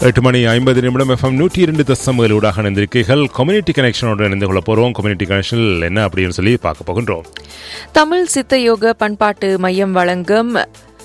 எட்டு மணி ஐம்பது நிமிடம் எஃப்எம் நூற்றி இரண்டு தசம் ஊடாக இணைந்திருக்கீர்கள் கம்யூனிட்டி கனெக்ஷனோடு இணைந்து கொள்ள போகிறோம் கம்யூனிட்டி கனெக்ஷனில் என்ன அப்படின்னு சொல்லி பார்க்க போகின்றோம் தமிழ் சித்த யோக பண்பாட்டு மையம் வழங்கும்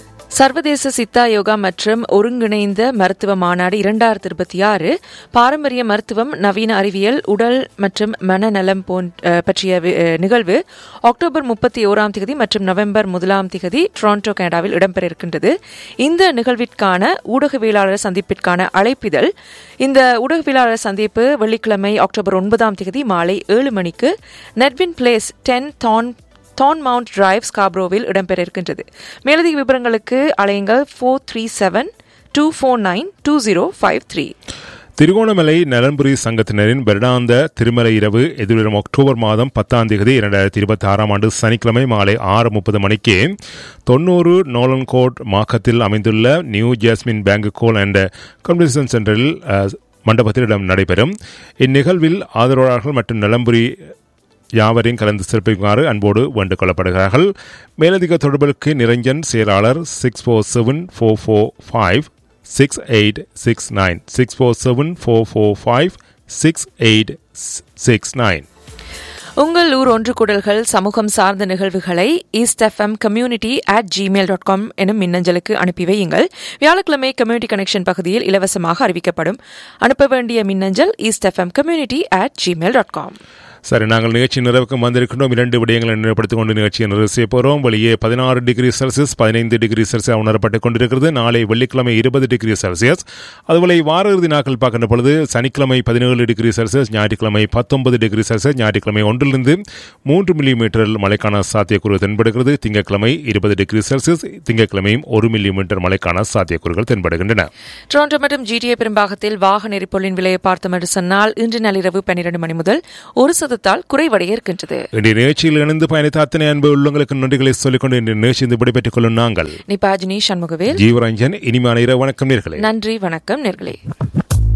சர்வதேச சித்தா யோகா மற்றும் ஒருங்கிணைந்த மருத்துவ மாநாடு இரண்டாயிரத்தி இருபத்தி ஆறு பாரம்பரிய மருத்துவம் நவீன அறிவியல் உடல் மற்றும் மனநலம் போன்ற பற்றிய வி- அஹ், நிகழ்வு அக்டோபர் முப்பத்தி ஓராம் தேதி மற்றும் நவம்பர் முதலாம் தேதி டொரண்டோ கனடாவில் இடம்பெற இருக்கின்றது இந்த நிகழ்விற்கான ஊடகவியலாளர் சந்திப்பிற்கான அழைப்பிதழ் இந்த ஊடகவியலாளர் சந்திப்பு வெள்ளிக்கிழமை அக்டோபர் ஒன்பதாம் தேதி மாலை ஏழு மணிக்கு நெட்வின் பிளேஸ் டென் டான் டான் மவுண்ட் டிரைவ் ஸ்காப்ரோவில் இடம்பெற இருக்கின்றது மேலதிக விவரங்களுக்கு அலையுங்கள் four three seven two four nine two zero five three Trincomalee நலன்புரி சங்கத்தினரின் வருடாந்த திருமலை இரவு எதிர்வரும் அக்டோபர் மாதம் பத்தாம் தேதி இரண்டாயிரத்தி இருபத்தி ஆறாம் ஆண்டு சனிக்கிழமை மாலை ஆறு முப்பது மணிக்கு தொண்ணூறு நோலன்கோட் மாக்கத்தில் அமைந்துள்ள new jasmine banquet hall and convention சென்டரில் அஹ், மண்டபத்தில் இடம் நடைபெறும் இந்நிகழ்வில் ஆதரவாளர்கள் மற்றும் நலம்புரி யாவரையும் கலந்து சிறப்பிக்குமாறு அன்போடு வேண்டுக் கொள்ளப்படுகிறார்கள் மேலதிக தொடர்புகளுக்கு நிரஞ்சன் செயலாளர் six four seven four four five six eight six nine six four seven four four five six eight six nine உங்கள் ஊர் ஒன்று கூடல்கள் சமூகம் சார்ந்த நிகழ்வுகளை east FM community at Gmail dot com எனும் மின்னஞ்சலுக்கு அனுப்பி வையுங்கள் வியாழக்கிழமை கம்யூனிட்டி கனெக்ஷன் பகுதியில் இலவசமாக அறிவிக்கப்படும் அனுப்ப வேண்டிய மின்னஞ்சல் east FM community at Gmail dot com சரி நாங்கள் நிகழ்ச்சி நிறைவுக்கு வந்திருக்கின்றோம் இரண்டு விடயங்களை நினைவுபடுத்திக் கொண்டு நிகழ்ச்சியை நிறைவு செய்ய போகிறோம் வெளியே பதினாறு டிகிரி செல்சியஸ் பதினைந்து டிகிரி செல்சியஸ் உணரப்பட்டுக் கொண்டிருக்கிறது நாளை வெள்ளிக்கிழமை இருபது டிகிரி செல்சியஸ் அதுபோல வார இறுதி நாட்கள் பார்க்கின்ற பொழுது சனிக்கிழமை பதினேழு டிகிரி செல்சியஸ் ஞாயிற்றுக்கிழமை பத்தொன்பது டிகிரி செல்சியஸ் ஞாயிற்றுக்கிழமை ஒன்றிலிருந்து மூன்று மில்லி மீட்டர் மழைக்கான சாத்தியக்கூறு தென்படுகிறது திங்கட்கிழமை இருபது டிகிரி செல்சியஸ் திங்கட்கிழமையும் ஒரு மில்லி மீட்டர் மழைக்கான சாத்தியக்கூறுகள் தென்படுகின்றன டொரண்டோ மற்றும் ஜிடிஏ பெரும்பாகத்தில் வாகன எரிபொருளின் விலையை பார்த்தோம் என்று சொன்னால் இன்று நள்ளிரவு பன்னிரண்டு மணி முதல் ஒரு சதத்தால் குறைவடைய இருக்கின்றது இன்றைய நிகழ்ச்சியில் இணைந்து பயணித்த அத்தனை அன்பு உள்ளங்களுக்கு நன்றிகளை சொல்லிக்கொண்டு இன்றைய நிகழ்ச்சி இந்த விடைபெற்றுக் கொள்ளும் நாங்கள் நிபாஜினி சண்முகவேல் ஜீவரஞ்சன் இனிமையான இரவு வணக்கம் நேர்களே நன்றி வணக்கம் நேர்களே